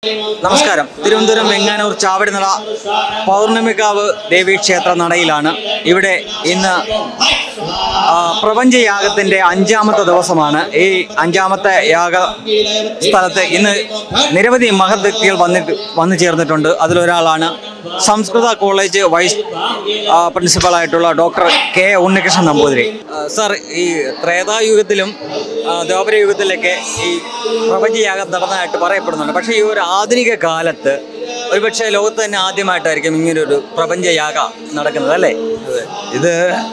നമസ്കാരം തിരുവനന്തപുരം വെങ്ങാനൂർ ചാവടിനട പൗർണമിക്കാവ് ദേവീക്ഷേത്ര നടയിലാണ് ഇവിടെ ഇന്ന് ആ, പ്രപഞ്ചയാഗത്തിന്റെ അഞ്ചാമത്തെ ദിവസമാണ് ഈ അഞ്ചാമത്തെ യാഗ സ്ഥലത്ത് ഇന്ന് നിരവധി മഹത് വ്യക്തികൾ വന്നിട്ട് വന്നു ചേർന്നിട്ടുണ്ട് അതിലൊരാളാണ് സംസ്കൃത കോളേജ് വൈസ് ആ, പ്രിൻസിപ്പളായിട്ടുള്ള ഡോക്ടർ കെ ഉണ്ണികൃഷ്ണൻ നമ്പൂതിരി ആ, സാർ ഈ ത്രേതായുഗത്തിലും ആ, ദ്വാപരയുഗത്തിലൊക്കെ ഈ പ്രപഞ്ചയാഗം നടന്നതായിട്ട് പറയപ്പെടുന്നുണ്ട് പക്ഷേ ഈ ഒരു ആധുനിക കാലത്ത് ഒരുപക്ഷെ ലോകത്ത് തന്നെ ആദ്യമായിട്ടായിരിക്കും ഇങ്ങനൊരു പ്രപഞ്ചയാഗ നടക്കുന്നത് അല്ലേ ഇത്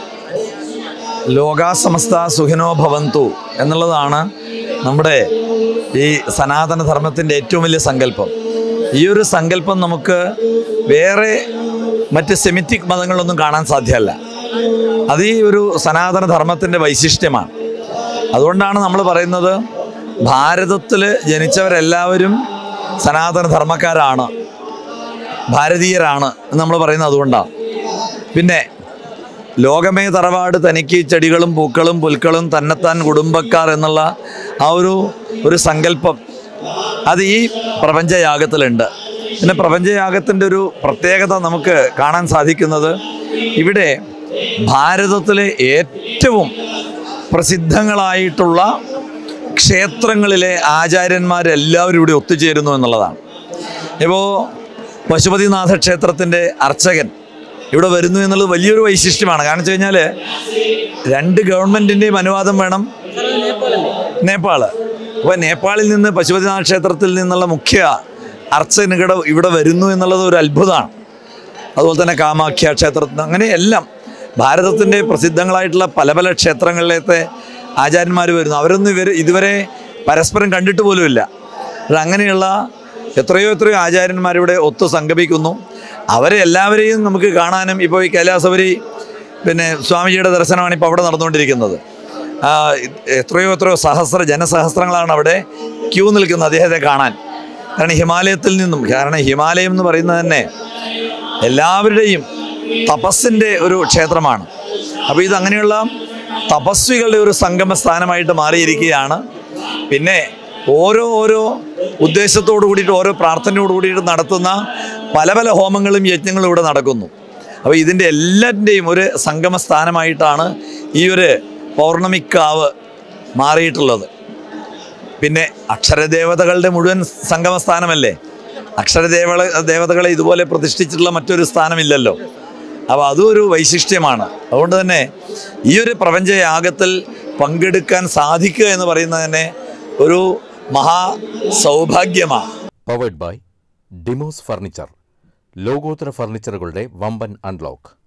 ലോകാസമസ്ത സുഖിനോ ഭവന്തു എന്നുള്ളതാണ് നമ്മുടെ ഈ സനാതന ധർമ്മത്തിൻ്റെ ഏറ്റവും വലിയ സങ്കല്പം ഈ ഒരു സങ്കല്പം നമുക്ക് വേറെ മറ്റ് സെമിറ്റിക് മതങ്ങളിലൊന്നും കാണാൻ സാധ്യമല്ല അത് ഈ ഒരു സനാതന ധർമ്മത്തിൻ്റെ വൈശിഷ്ട്യമാണ് അതുകൊണ്ടാണ് നമ്മൾ പറയുന്നത് ഭാരതത്തിൽ ജനിച്ചവരെല്ലാവരും സനാതന ധർമ്മക്കാരാണ് ഭാരതീയരാണ് എന്ന് നമ്മൾ പറയുന്നത് അതുകൊണ്ടാണ് പിന്നെ ലോകമേ തറവാട് തനിക്ക് ചെടികളും പൂക്കളും പുൽക്കളും തന്നെത്താൻ കുടുംബക്കാർ എന്നുള്ള ആ ഒരു ഒരു സങ്കല്പം അത് ഈ പ്രപഞ്ചയാഗത്തിലുണ്ട് പിന്നെ പ്രപഞ്ചയാഗത്തിൻ്റെ ഒരു പ്രത്യേകത നമുക്ക് കാണാൻ സാധിക്കുന്നത് ഇവിടെ ഭാരതത്തിലെ ഏറ്റവും പ്രസിദ്ധങ്ങളായിട്ടുള്ള ക്ഷേത്രങ്ങളിലെ ആചാര്യന്മാരെല്ലാവരും ഇവിടെ ഒത്തുചേരുന്നു എന്നുള്ളതാണ് ഇപ്പോൾ പശുപതിനാഥ ക്ഷേത്രത്തിൻ്റെ അർച്ചകൻ ഇവിടെ വരുന്നു എന്നുള്ളത് വലിയൊരു വൈശിഷ്ട്യമാണ് കാരണം വെച്ച് കഴിഞ്ഞാൽ രണ്ട് ഗവൺമെൻറ്റിൻ്റെയും അനുവാദം വേണം നേപ്പാള് അപ്പോൾ നേപ്പാളിൽ നിന്ന് പശുപതിനാഥ ക്ഷേത്രത്തിൽ നിന്നുള്ള മുഖ്യ അർച്ചകനുകട ഇവിടെ വരുന്നു എന്നുള്ളത് ഒരു അത്ഭുതമാണ് അതുപോലെ തന്നെ കാമാഖ്യ ക്ഷേത്രത്തിൽ അങ്ങനെ എല്ലാം ഭാരതത്തിൻ്റെ പ്രസിദ്ധങ്ങളായിട്ടുള്ള പല പല ക്ഷേത്രങ്ങളിലത്തെ ആചാര്യന്മാർ വരുന്നു അവരൊന്നും ഇവർ ഇതുവരെ പരസ്പരം കണ്ടിട്ട് പോലുമില്ല പക്ഷെ അങ്ങനെയുള്ള എത്രയോ എത്രയോ ആചാര്യന്മാരിവിടെ ഒത്തു സംഗമിക്കുന്നു അവരെ എല്ലാവരെയും നമുക്ക് കാണാനും ഇപ്പോൾ ഈ കൈലാസവരി പിന്നെ സ്വാമിജിയുടെ ദർശനമാണ് ഇപ്പോൾ അവിടെ നടന്നുകൊണ്ടിരിക്കുന്നത് ആ, എത്രയോ എത്രയോ സഹസ്ര ജനസഹസ്രങ്ങളാണ് അവിടെ ക്യൂ നിൽക്കുന്നത് അദ്ദേഹത്തെ കാണാൻ കാരണം ഹിമാലയത്തിൽ നിന്നും കാരണം ഹിമാലയം എന്ന് പറയുന്നത് തന്നെ എല്ലാവരുടെയും തപസ്സിൻ്റെ ഒരു ക്ഷേത്രമാണ് അപ്പോൾ ഇത് അങ്ങനെയുള്ള തപസ്വികളുടെ ഒരു സംഗമ സ്ഥാനമായിട്ട് മാറിയിരിക്കുകയാണ് പിന്നെ ഓരോ ഓരോ ഉദ്ദേശത്തോടു കൂടിയിട്ട് ഓരോ പ്രാർത്ഥനയോട് കൂടിയിട്ട് നടത്തുന്ന പല പല ഹോമങ്ങളും യജ്ഞങ്ങളും ഇവിടെ നടക്കുന്നു അപ്പോൾ ഇതിൻ്റെ എല്ലാറ്റിൻ്റെയും ഒരു സംഗമ സ്ഥാനമായിട്ടാണ് ഈ ഒരു പൗർണമിക്കാവ് മാറിയിട്ടുള്ളത് പിന്നെ അക്ഷരദേവതകളുടെ മുഴുവൻ സംഗമ സ്ഥാനമല്ലേ അക്ഷരദേവള ദേവതകളെ ഇതുപോലെ പ്രതിഷ്ഠിച്ചിട്ടുള്ള മറ്റൊരു സ്ഥാനമില്ലല്ലോ അപ്പോൾ അതും ഒരു വൈശിഷ്ട്യമാണ് അതുകൊണ്ട് തന്നെ ഈ ഒരു പ്രപഞ്ചയാഗത്തിൽ പങ്കെടുക്കാൻ സാധിക്കുക എന്ന് പറയുന്നത് തന്നെ ഒരു മഹാ സൗഭാഗ്യമാണ് പവേഡ് ബൈ ഡിമോസ് ഫർണിച്ചർ ലോകോത്തര ഫർണിച്ചറുകളുടെ വമ്പൻ അൺലോക്ക്